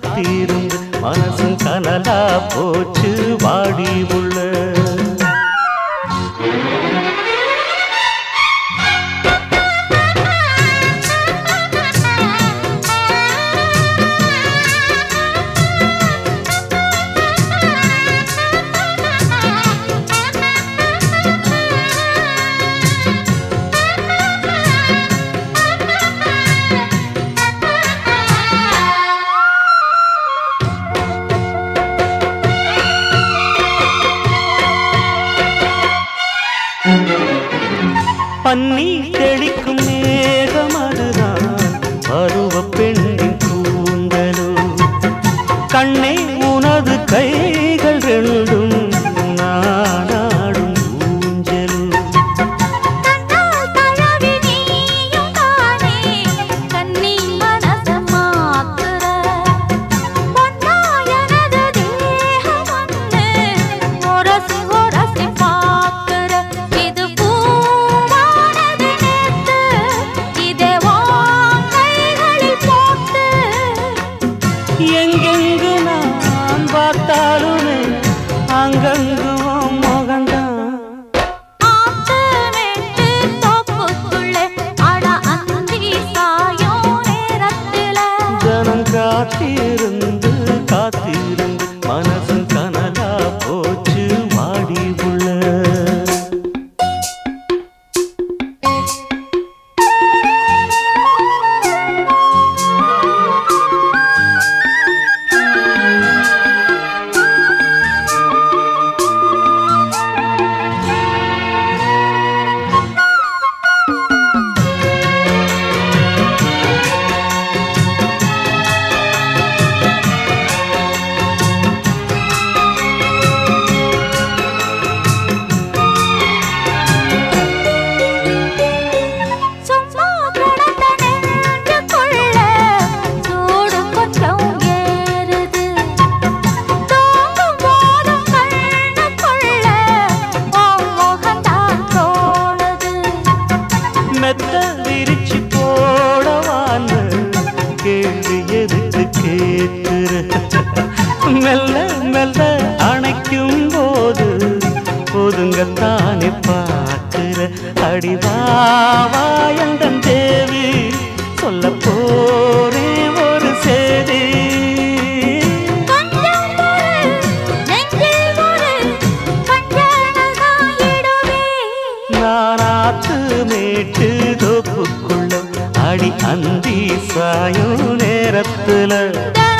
காத்திருந்து மனசும் கனலா போச்சு வாடி உள்ள பன்னி தெளிக்கும் மேகம் அதுதான் பருவ பெண்ணின் கூந்தலோ கண்ணே உனது கைகள் ரெண்டும் நானாடும் ஊஞ்சலோ கண்ணால் தழவி நீயும் தானே கண்ணி மனச மாத்துற பொன்னா எனது தேகம் ஒன்று உரசி உரசி பார்க்கிற இது பூவானது நேத்து இதே உன் கைகளில் போட்டு எங்கெங்கு நான் பார்த்தாலுமே அங்கங்கு உன் முகம்தான் ஆத்து மேட்டு தோப்புக்குள்ளே அட அந்தி சாயும் நேரத்தில ஜனம் காத்திருந்து காத்திருந்து மனசு கனலா போச்சு வாடி உள்ள சும்மா கிடந்த நெஞ்சுக்குள்ள சூடு கொஞ்சம் ஏறுது தூங்கும் போதும் கண்ணுக்குள்ள உன் முகம்தான் தோணுது மெத்த விரிச்சு போடவான்னு கேள்வி எதுக்கு கேட்கிற மெல்ல மெல்ல அணைக்கும் போது ஒதுங்கத்தானே பார்க்கிற அடிவாவாயந்தன் தேவி சொல்ல போறே ஒரு செய்தி கொஞ்சம் ஒரு நெஞ்சில் ஒரு கஞ்சனகாயிடுவே நானாத்து மேட்டு தோப்புக்குள்ள அடி அந்தி சாயும் நேரத்துல த